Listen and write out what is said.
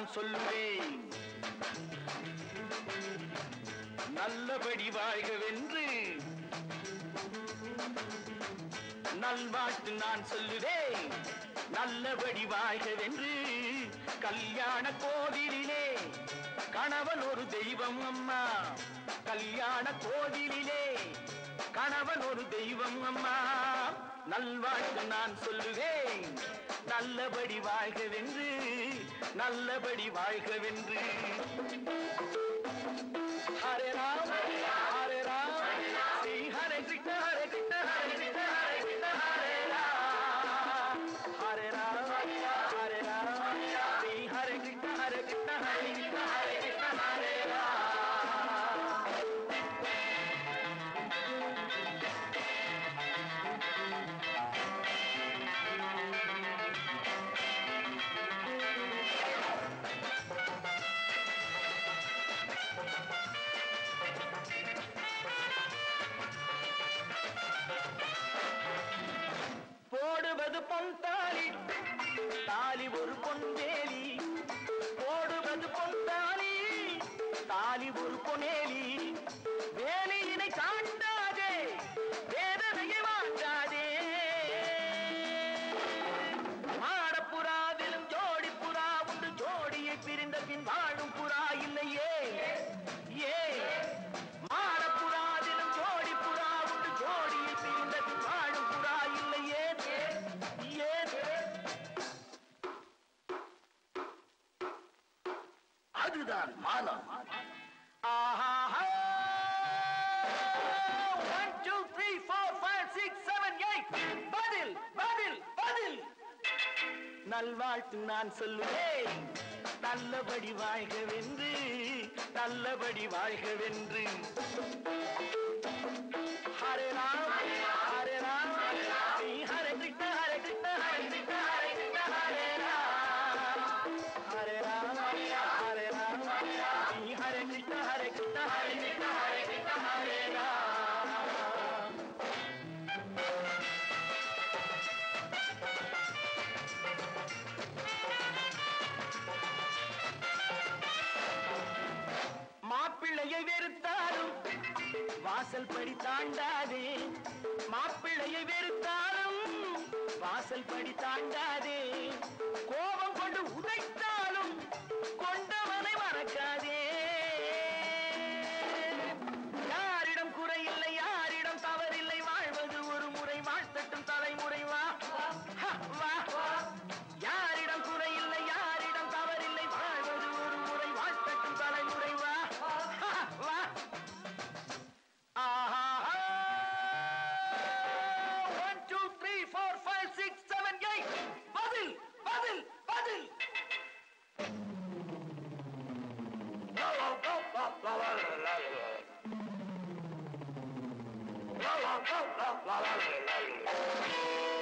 நான் சொல்லுவேன் நல்லபடி வாழ்கவென்று நல்வாழ்த்து நான் சொல்லுவேன் நல்லபடி வாழ்கவென்று கல்யாண கோவிலிலே கணவன் ஒரு தெய்வம் அம்மா கல்யாண கோவிலிலே கணவன் ஒரு தெய்வம் அம்மா நல்வாழ்த்து நான் சொல்லுவேன் நல்லபடி வாழ்கவென்று நல்லபடி வாழ்கவென்று ஹரே ராம் ஹரே ராம் ஸ்ரீ ஹரே கிருஷ்ண ஹரே கிருஷ்ண ஹரே கிருஷ்ண ஹரே கிருஷ்ண ஹரே ராம் ஹரே ராம் ஹரே ராம் ஸ்ரீ ஹரே கிருஷ்ண ஹரே கிருஷ்ண ஹரே கிருஷ்ண ஹரே கிருஷ்ண ஹரே ராம் போடுவது பொன் தாலி தாலி ஒரு பொன்வேலி போடுவது பொன் தாலி தாலி ஒரு பொனேலி வேலியினை காட்டாதே வேதனையை வாட்டாதே மாடப்புறாவிலும் ஜோடி புறா உண்டு ஜோடியை பிரிந்த பின் வாழும் புறா இல்லையே ஏ மாடப்புறாவிலும் ஜோடி புறா உண்டு ஜோடியை பிரிந்த பின் வாழும் புறா இல்லையே ஏன் அதுதான் மானம் ஆஹா one two three four five six seven eight பதில் பதில் பதில் நல்வாழ்த்து நான் சொல்லுவேன் நல்லபடி வாழ்கவென்று நல்லபடி வாழ்கவென்று ஹரே ராம் ஹரே ராம் ஸ்ரீ ஹரே கிருஷ்ண ஹரே கிருஷ்ண ஹரே கிருஷ்ண ஹரே கிருஷ்ண ஹரே ராம் ஹரே ராம் ஹரே ராம் ஸ்ரீ ஹரே கிருஷ்ண ஹரே கிருஷ்ண ஹரே கிருஷ்ண ஹரே கிருஷ்ண ஹரே ராம் மாப்பிள்ளையை வெறுத்தாலும் வாசல் படி தாண்டாதே மாப்பிள்ளையை வெறுத்தாலும் வாசல் படி தாண்டாதே கோபம் கொண்டு உதைத்தாலும் கொண்டவனை மறக்காதே யாரிடம் குறையில்லை யாரிடம் தவறில்லை வாழ்வது ஒரு முறை வாழ்த்தட்டும் தலைமுறை வா ஹ, வா யாரிடம் குறையில்லை யாரிடம் தவறில்லை வாழ்வது ஒரு முறை வாழ்த்தட்டும் தலைமுறை வா ஹ, வா ஆஹா one two three four five six seven eight பதில் பதில் பதில் la la la la la la la la